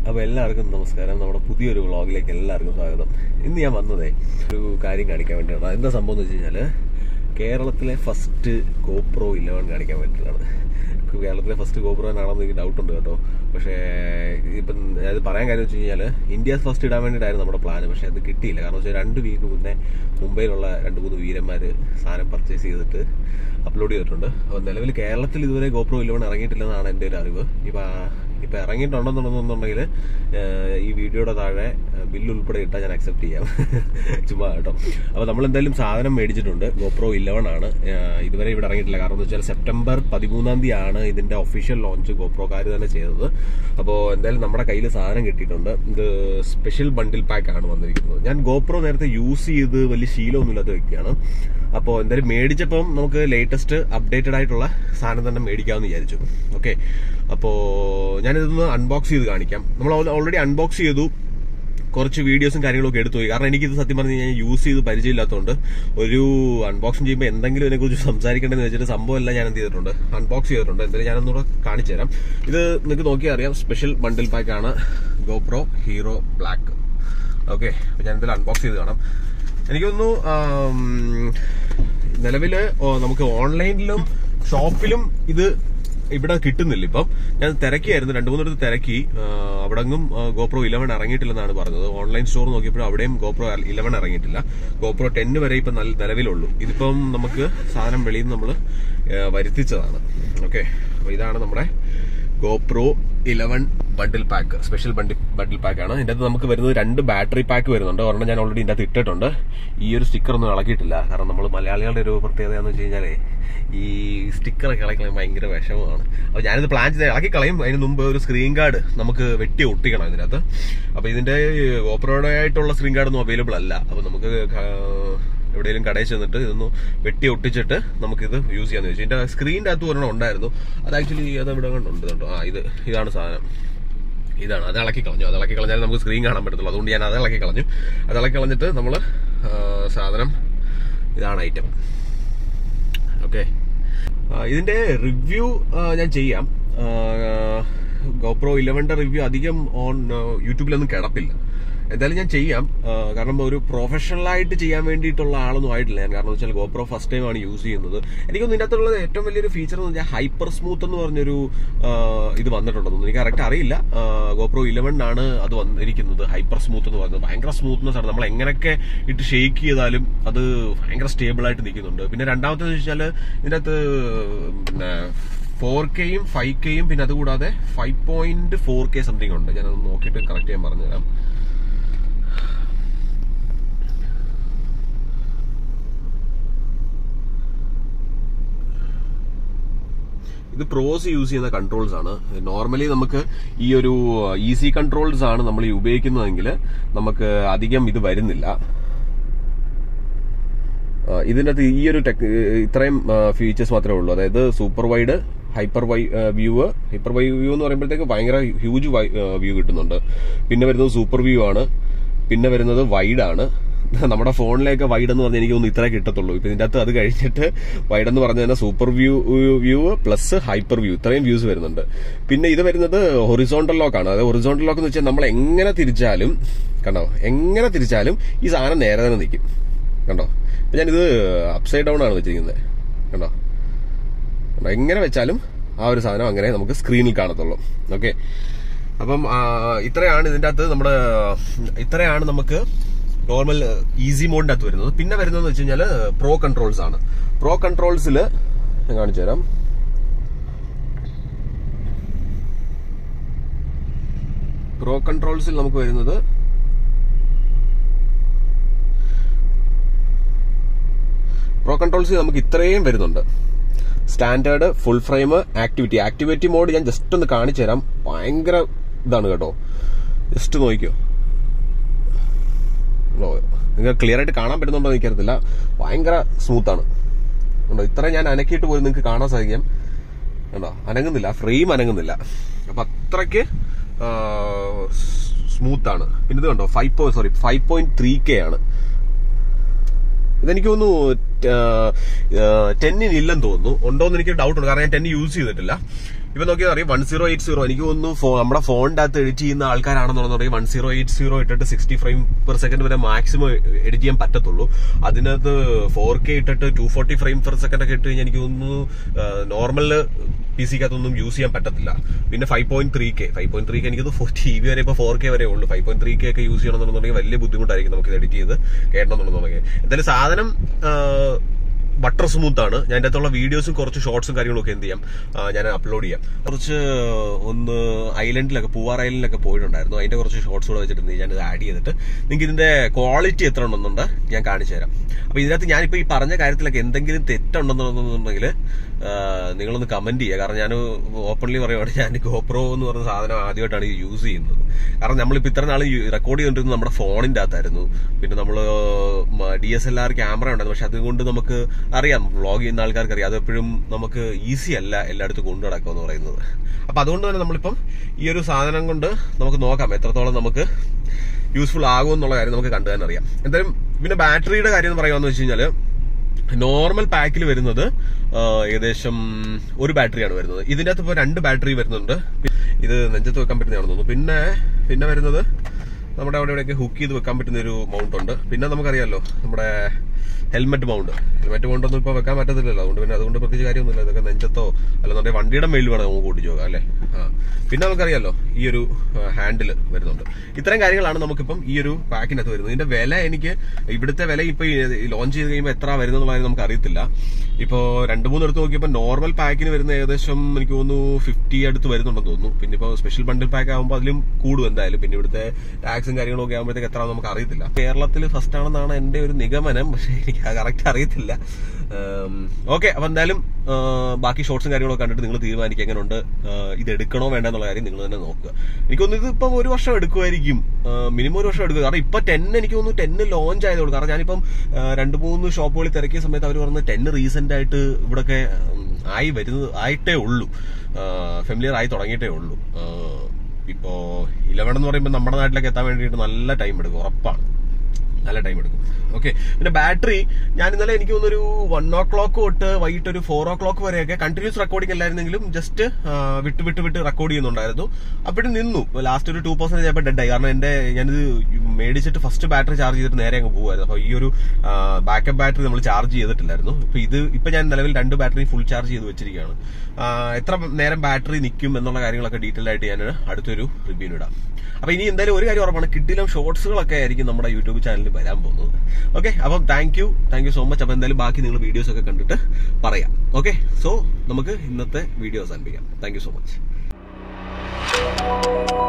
അപ്പോൾ എല്ലാവർക്കും നമസ്കാരം നമ്മുടെ പുതിയൊരു വ്ളോഗിലേക്ക് എല്ലാവർക്കും സ്വാഗതം ഇന്ന് ഞാൻ വന്നതേ ഒരു കാര്യം കാണിക്കാൻ വേണ്ടിയാണ് എന്താ സംഭവം എന്ന് വെച്ച് കഴിഞ്ഞാൽ കേരളത്തിലെ ഫസ്റ്റ് ഗോപ്രോ ഇലവൻ കാണിക്കാൻ വേണ്ടിയിട്ടാണ് കേരളത്തിലെ ഫസ്റ്റ് ഗോപ്രോ ആണെന്ന് എനിക്ക് ഡൗട്ട് ഉണ്ട് കേട്ടോ പക്ഷേ ഇപ്പം അത് പറയാൻ കാര്യം വെച്ച് കഴിഞ്ഞാൽ ഇന്ത്യസ് ഫസ്റ്റ് ഇടാൻ വേണ്ടിയിട്ടായിരുന്നു നമ്മുടെ പ്ലാൻ പക്ഷേ അത് കിട്ടിയില്ല കാരണം വെച്ചാൽ രണ്ട് വീക്ക് മുന്നേ മുംബൈയിലുള്ള രണ്ട് മൂന്ന് വീരന്മാർ സാധനം പർച്ചേസ് ചെയ്തിട്ട് അപ്ലോഡ് ചെയ്തിട്ടുണ്ട് അപ്പോൾ നിലവിൽ കേരളത്തിൽ ഇതുവരെ ഗോപ്രോ ഇലവൻ ഇറങ്ങിയിട്ടില്ലെന്നാണ് എൻ്റെ ഒരു അറിവ് ഇപ്പം ഇപ്പം ഇറങ്ങിയിട്ടുണ്ടെന്നുണ്ടെന്നുണ്ടെങ്കിൽ ഈ വീഡിയോയുടെ താഴെ ബില്ല് ഉൾപ്പെടെ ഇട്ടാൽ ഞാൻ അക്സെപ്റ്റ് ചെയ്യാം ചുമ്മാ കേട്ടോ അപ്പോൾ നമ്മൾ എന്തായാലും സാധനം മേടിച്ചിട്ടുണ്ട് ഗോപ്രോ ഇലവൻ ആണ് ഏഹ് ഇതുവരെ ഇവിടെ ഇറങ്ങിയിട്ടില്ല കാരണം എന്ന് വെച്ചാൽ സെപ്റ്റംബർ പതിമൂന്നാം തീയതി ആണ് ഇതിന്റെ ഒഫീഷ്യൽ ലോഞ്ച് ഗോപ്രോക്കാർ തന്നെ ചെയ്തത് അപ്പോൾ എന്തായാലും നമ്മുടെ കയ്യിൽ സാധനം കിട്ടിയിട്ടുണ്ട് ഇത് സ്പെഷ്യൽ ബണ്ടിൽ പാക്ക് ആണ് വന്നിരിക്കുന്നത് ഞാൻ ഗോപ്രോ നേരത്തെ യൂസ് ചെയ്ത് വലിയ ശീലമൊന്നുമില്ലാത്ത വ്യക്തിയാണ് അപ്പോൾ എന്തായാലും മേടിച്ചപ്പം നമുക്ക് ലേറ്റസ്റ്റ് അപ്ഡേറ്റഡ് ആയിട്ടുള്ള സാധനം തന്നെ മേടിക്കാമെന്ന് വിചാരിച്ചു ഓക്കെ അപ്പോൾ ഞാനിതൊന്ന് അൺബോക്സ് ചെയ്ത് കാണിക്കാം നമ്മൾ ഓൾറെഡി അൺബോക്സ് ചെയ്തു കുറച്ച് വീഡിയോസും കാര്യങ്ങളൊക്കെ എടുത്തു പോയി കാരണം എനിക്കിത് സത്യം പറഞ്ഞു കഴിഞ്ഞാൽ യൂസ് ചെയ്ത് പരിചയമില്ലാത്തതുകൊണ്ട് ഒരു അൺബോക്സിങ് ചെയ്യുമ്പോൾ എന്തെങ്കിലും ഇതിനെക്കുറിച്ച് സംസാരിക്കേണ്ടതെന്ന് വെച്ചിട്ട് സംഭവം എല്ലാം ഞാൻ എന്ത് ചെയ്തിട്ടുണ്ട് അൺബോക്സ് ചെയ്തിട്ടുണ്ട് എന്തായാലും ഞാനൊന്നുകൂടെ കാണിച്ചു തരാം ഇത് നിങ്ങൾക്ക് നോക്കിയാൽ അറിയാം സ്പെഷ്യൽ ബണ്ടിൽ പാക്ക് ആണ് ഗോപ്രോ ഹീറോ ബ്ലാക്ക് ഓക്കെ അപ്പോൾ ഞാൻ എന്തായാലും അൺബോക്സ് ചെയ്ത് കാണാം എനിക്കൊന്നു നിലവില് ഓ, നമുക്ക് ഓൺലൈനിലും ഷോപ്പിലും ഇത് ഇവിടെ കിട്ടുന്നില്ല ഇപ്പം ഞാൻ തിരക്കിയായിരുന്നു രണ്ടു മൂന്നിടത്ത് തിരക്കി ആ, അവിടെങ്ങും ഗോപ്രോ ഇലവൻ ഇറങ്ങിയിട്ടില്ലെന്നാണ് പറഞ്ഞത് ഓൺലൈൻ സ്റ്റോർ നോക്കിയപ്പോൾ അവിടെയും ഗോപ്രോ ഇലവൻ ഇറങ്ങിയിട്ടില്ല ഗോപ്രോ ടെന്ന് വരെ ഇപ്പം നല്ല നിലവിലുള്ളൂ ഇതിപ്പം നമുക്ക് സാധനം വെളിയിൽ നിന്ന് നമ്മൾ വരുത്തിച്ചതാണ് ഓക്കെ അപ്പൊ ഇതാണ് നമ്മുടെ GoPro eleven bundle pack special bundle bundle pack ആണ് ഇതിന്റെ അകത്ത് നമുക്ക് വരുന്നത് രണ്ട് ബാറ്ററി പാക്ക് വരുന്നുണ്ട് ഒരെണ്ണം ഞാൻ ഓൾറെഡി ഇതിന്റെ അകത്ത് ഇട്ടിട്ടുണ്ട് ഈ ഒരു സ്റ്റിക്കർ ഒന്നും ഇളക്കിയിട്ടില്ല കാരണം നമ്മൾ മലയാളികളുടെ ഒരു പ്രത്യേകത എന്ന് വെച്ച് കഴിഞ്ഞാലേ ഈ സ്റ്റിക്കർ ഒക്കെ ഇളക്കളയാൻ ഭയങ്കര വിഷമമാണ് അപ്പൊ ഞാനിത് പ്ലാൻ ചെയ്ത് ഇളക്കി കളയും അതിന് മുമ്പ് ഒരു സ്ക്രീൻ ഗാർഡ് നമുക്ക് വെട്ടി ഒട്ടിക്കണം ഇതിനകത്ത് അപ്പൊ ഇതിന്റെ ഓപ്പറോയുടെ ആയിട്ടുള്ള സ്ക്രീൻ ഗാർഡ് ഒന്നും അവൈലബിൾ അല്ല അപ്പൊ നമുക്ക് ക- എവിടെയെങ്കിലും കടയിൽ ചെന്നിട്ട് ഇതൊന്ന് വെട്ടി ഒട്ടിച്ചിട്ട് നമുക്കിത് യൂസ് ചെയ്യാന്ന് വെച്ചു ഇതിന്റെ സ്ക്രീനിന്റെ അകത്ത് ഒരെണ്ണം ഉണ്ടായിരുന്നു അത് ആക്ച്വലി അത് ഇവിടെ ഉണ്ട് കേട്ടോ ആ ഇത് ഇതാണ് സാധനം ഇതാണ് അത് ഇളക്കി കളഞ്ഞു അത് ഇളക്കി കളഞ്ഞാൽ നമുക്ക് സ്ക്രീൻ കാണാൻ പറ്റത്തുള്ളൂ അതുകൊണ്ട് ഞാൻ അത് ഇളക്കി കളഞ്ഞു അത് ഇളക്കി കളഞ്ഞിട്ട് നമ്മൾ സാധനം ഇതാണ് ഐറ്റം ഓക്കെ ഇതിന്റെ റിവ്യൂ ഞാൻ ചെയ്യാം ഗോപ്രോ ഇലവന്റെ റിവ്യൂ അധികം ഓൺ യൂട്യൂബിലൊന്നും കിടപ്പില്ല എന്തായാലും ഞാൻ ചെയ്യാം ആ, കാരണം ഒരു പ്രൊഫഷണൽ ആയിട്ട് ചെയ്യാൻ വേണ്ടിയിട്ടുള്ള ആളൊന്നും ആയിട്ടില്ല ഞാൻ കാരണം വെച്ചാൽ ഗോപ്രോ ഫസ്റ്റ് ടൈം ആണ് യൂസ് ചെയ്യുന്നത് എനിക്കൊന്നും ഇതിന്റെ അകത്തുള്ള ഏറ്റവും വലിയൊരു ഫീച്ചർ എന്ന് വെച്ചാൽ ഹൈപ്പർ സ്മൂത്ത് എന്ന് പറഞ്ഞൊരു ആ, ഇത് വന്നിട്ടുണ്ടെന്ന് എനിക്ക് കറക്റ്റ് അറിയില്ല ഗോപ്രോ ഇലവൻ ആണ് അത് വന്നിരിക്കുന്നത് ഹൈപ്പർ സ്മൂത്ത് എന്ന് പറയുന്നത് ഭയങ്കര സ്മൂത്ത്നെസ് ആണ് നമ്മൾ എങ്ങനെയൊക്കെ ഇട്ട് ഷെയ്ക്ക് ചെയ്താലും അത് ഭയങ്കര സ്റ്റേബിൾ ആയിട്ട് നിൽക്കുന്നുണ്ട് പിന്നെ രണ്ടാമത്തെ വെച്ചാൽ ഇതിന്റെ അകത്ത് പിന്നെ ഫോർ കെയും ഫൈവ് കെയും പിന്നെ അതുകൂടാതെ five point four K something ഉണ്ട് ഞാനത് നോക്കിയിട്ട് കറക്റ്റ് ചെയ്യാൻ പറഞ്ഞുതരാം ഇത് പ്രോസ് യൂസ് ചെയ്യുന്ന കൺട്രോൾസ് ആണ് നോർമലി നമുക്ക് ഈ ഒരു ഈസി കൺട്രോൾസ് ആണ് നമ്മൾ ഈ ഉപയോഗിക്കുന്നതെങ്കിൽ നമുക്ക് അധികം ഇത് വരുന്നില്ല ആ, ഇതിന്റെ അകത്ത് ഈ ഒരു ടെക് ഇത്രയും ഫീച്ചേഴ്സ് മാത്രമേ ഉള്ളൂ അതായത് സൂപ്പർ വൈഡ് ഹൈപ്പർ വൈ വ്യൂ ഹൈപ്പർ വൈ വ്യൂ എന്ന് പറയുമ്പോഴത്തേക്ക് ഭയങ്കര ഹ്യൂജ് വ്യൂ കിട്ടുന്നുണ്ട് പിന്നെ വരുന്നത് സൂപ്പർ വ്യൂ ആണ് പിന്നെ വരുന്നത് വൈഡ് ആണ് നമ്മുടെ ഫോണിലേക്ക് വൈഡ് എന്ന് പറഞ്ഞാൽ എനിക്ക് തോന്നുന്നു ഇത്രേ കിട്ടത്തുള്ളൂ ഇപ്പൊ ഇതിന്റെ അകത്ത് അത് കഴിഞ്ഞിട്ട് വൈഡ് എന്ന് പറഞ്ഞാൽ തന്നെ super view view plus hyper view ഇത്രയും വ്യൂസ് വരുന്നുണ്ട് പിന്നെ ഇത് വരുന്നത് ഹൊറിസോണ്ടൽ ലോക്ക് ആണ് അതായത് ഹൊറിസോണ്ടൽ ലോക്ക് എന്ന് വെച്ചാൽ നമ്മൾ എങ്ങനെ തിരിച്ചാലും കണ്ടോ എങ്ങനെ തിരിച്ചാലും ഈ സാധനം നേരെ തന്നെ നിൽക്കും കണ്ടോ ഇപ്പൊ ഞാനിത് അപ്സൈഡ് ഡൗൺ ആണ് വെച്ചിരിക്കുന്നത് കണ്ടോ കണ്ടോ എങ്ങനെ വെച്ചാലും ആ ഒരു സാധനം അങ്ങനെ നമുക്ക് സ്ക്രീനിൽ കാണത്തുള്ളൂ ഓക്കെ അപ്പം ആ, ഇത്രയാണ് ഇതിന്റെ അകത്ത് നമ്മുടെ ഇത്രയാണ് നമുക്ക് നോർമൽ ഈസി മോഡിന്റെ അകത്ത് വരുന്നത് പിന്നെ വരുന്നത് വെച്ച് കഴിഞ്ഞാൽ പ്രോ കൺട്രോൾസ് ആണ് പ്രോ കൺട്രോൾസിൽ ഞാൻ കാണിച്ചു തരാം പ്രോ കൺട്രോൾസിൽ നമുക്ക് വരുന്നത് പ്രോ കൺട്രോൾസ് നമുക്ക് ഇത്രയും വരുന്നുണ്ട് standard full frame activity activity mode ഞാൻ ജസ്റ്റ് ഒന്ന് കാണിച്ചു തരാം ഭയങ്കര ഇതാണ് കേട്ടോ ജസ്റ്റ് നോക്കിക്കോ നിങ്ങൾക്ക് ക്ലിയർ ആയിട്ട് കാണാൻ പറ്റുന്നുണ്ടോ എന്ന് എനിക്കറിയത്തില്ല ഭയങ്കര സ്മൂത്ത് ആണ് കണ്ടോ ഇത്രയും ഞാൻ അനക്കിയിട്ട് പോലും നിങ്ങൾക്ക് കാണാൻ സാധിക്കും കണ്ടോ അനങ്ങുന്നില്ല ഫ്രെയിം അനങ്ങുന്നില്ല അപ്പൊ അത്രയ്ക്ക് സ്മൂത്ത് ആണ് പിന്നെ ഇത് കണ്ടോ five point sorry five point three K ആണ് ഇതെനിക്ക് തോന്നുന്നു ടെന്നിന് ഇല്ലെന്ന് തോന്നുന്നു ഉണ്ടോന്ന് എനിക്ക് ഡൗട്ട് ഉണ്ട് കാരണം ഞാൻ ടെൻ യൂസ് ചെയ്തിട്ടില്ല ഇപ്പൊ നോക്കിയാൽ അറിയാം വൺ സീറോ എയ്റ്റ് സീറോ എനിക്ക് തോന്നുന്നു ഫോ- നമ്മുടെ ഫോണിന്റെ അകത്ത് എഡിറ്റ് ചെയ്യുന്ന ആൾക്കാരാണെന്നുണ്ടെങ്കിൽ വൺ സീറോ എയ്റ്റ് സീറോ ഇട്ടിട്ട് സിക്സ്റ്റി ഫ്രെയിം പെർ സെക്കൻഡ് വരെ മാക്സിമം എഡിറ്റ് ചെയ്യാൻ പറ്റത്തുള്ളൂ അതിനകത്ത് ഫോർ കെ ഇട്ടിട്ട് two forty frame per second ഒക്കെ ഇട്ട് കഴിഞ്ഞാൽ എനിക്ക് തോന്നുന്നു നോർമൽ പി സിക്കകത്തൊന്നും യൂസ് ചെയ്യാൻ പറ്റത്തില്ല പിന്നെ five point three K five point three K എനിക്ക് ടി വി വരെ ഇപ്പോൾ ഫോർ കെ വരെ ഉള്ളൂ ഫൈവ് പോയിന്റ് ത്രീ കെ ഒക്കെ യൂസ് ചെയ്യണമെന്നുണ്ടെങ്കിൽ വലിയ ബുദ്ധിമുട്ടായിരിക്കും നമുക്ക് ഇത് എഡിറ്റ് ചെയ്ത് കേട്ടണമെന്നുണ്ടെങ്കിൽ എന്തായാലും സാധനം ബട്ടർ സ്മൂത്ത് ആണ് ഞാൻ അതിൻ്റെ അകത്തുള്ള വീഡിയോസും കുറച്ച് ഷോർട്സും കാര്യങ്ങളും ഒക്കെ എന്ത് ചെയ്യാം ആ, ഞാൻ അപ്ലോഡ് ചെയ്യാം കുറച്ച് ഒന്ന് ഐലൻഡിലൊക്കെ പൂവാർ ഐലൻഡിലൊക്കെ പോയിട്ടുണ്ടായിരുന്നു അതിന്റെ കുറച്ച് ഷോർട്സ് കൂടെ വെച്ചിട്ട് ഞാൻ ഇത് ആഡ് ചെയ്തിട്ട് നിങ്ങൾക്ക് ഇതിന്റെ ക്വാളിറ്റി എത്ര ഉണ്ടെന്നുണ്ട് ഞാൻ കാണിച്ചു തരാം അപ്പൊ ഇതിനകത്ത് ഞാനിപ്പോ ഈ പറഞ്ഞ കാര്യത്തിലൊക്കെ എന്തെങ്കിലും തെറ്റുണ്ടെന്നുണ്ടെന്നുണ്ടെങ്കിൽ നിങ്ങളൊന്ന് കമന്റ് ചെയ്യുക കാരണം ഞാൻ ഓപ്പൺലി പറയുവാണ് ഞാൻ ഗോപ്രോ എന്ന് പറഞ്ഞ സാധനം ആദ്യമായിട്ടാണ് ഇത് യൂസ് ചെയ്യുന്നത് കാരണം നമ്മളിപ്പോ ഇത്ര നാൾ റെക്കോർഡ് ചെയ്തുകൊണ്ടിരുന്നത് നമ്മുടെ ഫോണിന്റെ അകത്തായിരുന്നു പിന്നെ നമ്മൾ D S L R camera ഉണ്ടായിരുന്നു പക്ഷെ അതുകൊണ്ട് നമുക്ക് അറിയാം വ്ളോഗ് ചെയ്യുന്ന ആൾക്കാർക്ക് അറിയാം അതെപ്പോഴും നമുക്ക് ഈസി അല്ല എല്ലായിടത്തും കൊണ്ടു നടക്കുക എന്ന് പറയുന്നത് അപ്പൊ അതുകൊണ്ട് തന്നെ നമ്മളിപ്പം ഈ ഒരു സാധനം കൊണ്ട് നമുക്ക് നോക്കാം എത്രത്തോളം നമുക്ക് യൂസ്ഫുൾ ആകും എന്നുള്ള കാര്യം നമുക്ക് കണ്ടു തന്നെ അറിയാം എന്തായാലും പിന്നെ ബാറ്ററിയുടെ കാര്യം എന്ന് പറയുകയെന്ന് വെച്ച് കഴിഞ്ഞാല് നോർമൽ പാക്കിൽ വരുന്നത് ആ, ഏകദേശം ഒരു ബാറ്ററിയാണ് വരുന്നത് ഇതിന്റെ അകത്ത് ഇപ്പോൾ രണ്ട് ബാറ്ററി വരുന്നുണ്ട് ഇത് നെഞ്ചത്ത് വെക്കാൻ പറ്റുന്നതാണെന്ന് തോന്നുന്നു പിന്നെ പിന്നെ വരുന്നത് നമ്മുടെ അവിടെ ഇവിടെയൊക്കെ ഹുക്ക് ചെയ്ത് വെക്കാൻ പറ്റുന്ന ഒരു മൗണ്ട് ഉണ്ട് പിന്നെ നമുക്കറിയാലോ നമ്മുടെ ഹെൽമെറ്റ് മൗണ്ട് ഹെൽമെറ്റ് മൗണ്ട് ഒന്നും ഇപ്പോൾ വെക്കാൻ പറ്റത്തില്ലല്ലോ അതുകൊണ്ട് പിന്നെ അതുകൊണ്ട് പ്രത്യേകിച്ച് കാര്യമൊന്നുമില്ല ഇതൊക്കെ നെഞ്ചത്തോ അല്ലെന്നുണ്ടെങ്കിൽ വണ്ടിയുടെ മേളിൽ വേണം നമുക്ക് ഓടിച്ചു നോക്കാം അല്ലേ ആ പിന്നെ നമുക്കറിയാലോ ഈ ഒരു ഹാൻഡിൽ വരുന്നുണ്ട് ഇത്തരം കാര്യങ്ങളാണ് നമുക്കിപ്പം ഈ ഒരു പാക്കിനകത്ത് വരുന്നത് ഇതിന്റെ വില എനിക്ക് ഇവിടുത്തെ വില ഇപ്പൊ ലോഞ്ച് ചെയ്ത് കഴിയുമ്പോൾ എത്ര വരുന്നുള്ള കാര്യം നമുക്ക് അറിയത്തില്ല ഇപ്പോ രണ്ട് മൂന്ന് എടുത്ത് നോക്കിയപ്പോൾ നോർമൽ പാക്കിന് വരുന്ന ഏകദേശം എനിക്ക് തോന്നുന്നു ഫിഫ്റ്റി അടുത്ത് വരുന്നുണ്ടെന്ന് തോന്നുന്നു പിന്നെ ഇപ്പോൾ സ്പെഷ്യൽ ബണ്ടിൽ പാക്ക് ആകുമ്പോൾ അതിലും കൂടും എന്തായാലും പിന്നെ ഇവിടുത്തെ ടാക്സും കാര്യങ്ങളും ഒക്കെ ആകുമ്പോഴത്തേക്ക് എത്ര നമുക്ക് അറിയത്തില്ല കേരളത്തിൽ ഫസ്റ്റ് ആണെന്നാണ് എന്റെ ഒരു നിഗമനം പക്ഷേ എനിക്ക് കറക്റ്റ് അറിയത്തില്ല ഓക്കെ അപ്പൊ എന്തായാലും ആ, ബാക്കി ഷോർട്സും കാര്യങ്ങളൊക്കെ കണ്ടിട്ട് നിങ്ങൾ തീരുമാനിക്കുക എങ്ങനെയുണ്ട് ആ, ഇത് എടുക്കണോ വേണ്ട എന്നുള്ള കാര്യം നിങ്ങൾ തന്നെ നോക്കുക എനിക്കൊന്ന് ഇത് ഇപ്പം ഒരു വർഷം എടുക്കുമായിരിക്കും മിനിമം ഒരു വർഷം എടുക്കും കാരണം ഇപ്പൊ ടെൻ എനിക്ക് തോന്നുന്നു ടെന്ന് ലോഞ്ച് ആയതുകൊണ്ട് കാരണം ഞാനിപ്പം ആ, രണ്ട് മൂന്ന് ഷോപ്പുകളിൽ തിരക്കിയ സമയത്ത് അവർ പറഞ്ഞത് ടെന്ന് റീസെന്റ് ആയിട്ട് ഇവിടൊക്കെ ഉം, ആയി വരുന്നത് ആയിട്ടേ ഉള്ളൂ ഫെമിലിയർ ആയി തുടങ്ങിയിട്ടേ ഉള്ളൂ ആ, ഇപ്പോ ഇലവൻ എന്ന് പറയുമ്പോൾ നമ്മുടെ നാട്ടിലേക്ക് എത്താൻ വേണ്ടിയിട്ട് നല്ല ടൈം എടുക്കും ഉറപ്പാണ് നല്ല ടൈം എടുക്കും ഓക്കെ പിന്നെ ബാറ്ററി ഞാൻ ഇന്നലെ എനിക്ക് തോന്നുന്നൊരു വൺ ഓ ക്ലോക്ക് തൊട്ട് വൈകിട്ട് ഒരു ഫോർ ഓ ക്ലോക്ക് വരെയൊക്കെ കണ്ടിന്യൂസ് റെക്കോർഡിംഗ് അല്ലായിരുന്നെങ്കിലും ജസ്റ്റ് വിട്ട് വിട്ട് വിട്ട് റെക്കോർഡ് ചെയ്യുന്നുണ്ടായിരുന്നു അപ്പോഴും നിന്നു ലാസ്റ്റ് ഒരു ടു പെർസെന്റ് ആയപ്പോൾ ഡെഡ് ആയി കാരണം എന്റെ ഞാനിത് മേടിച്ചിട്ട് ഫസ്റ്റ് ബാറ്ററി ചാർജ് ചെയ്തിട്ട് നേരെ അങ്ങ് പോകുമായിരുന്നു അപ്പൊ ഈ ഒരു ബാക്കപ്പ് ബാറ്ററി നമ്മൾ ചാർജ് ചെയ്തിട്ടില്ലായിരുന്നു ഇപ്പൊ ഇത് ഇപ്പൊ ഞാൻ നിലവിൽ രണ്ട് ബാറ്ററി ഫുൾ ചാർജ് ചെയ്ത് വെച്ചിരിക്കുകയാണ് ആ, എത്ര നേരം ബാറ്ററി നിൽക്കും എന്നുള്ള കാര്യങ്ങളൊക്കെ ഡീറ്റെയിൽ ആയിട്ട് ഞാൻ അടുത്തൊരു റിവ്യൂവിന് ഇടാം അപ്പൊ ഇനി എന്തായാലും ഒരു കാര്യം ഉറപ്പാണ് കിഡിലും ഷോർട്സുകളൊക്കെ ആയിരിക്കും നമ്മുടെ യൂട്യൂബ് ചാനലിൽ വരാൻ പോകുന്നത് ഓക്കെ അപ്പം thank you thank you so much അപ്പൊ എന്തായാലും ബാക്കി നിങ്ങൾ വീഡിയോസ് ഒക്കെ കണ്ടിട്ട് പറയാം ഓക്കെ സോ നമുക്ക് ഇന്നത്തെ വീഡിയോ അവസാനിപ്പിക്കാം താങ്ക് യു സോ മച്ച്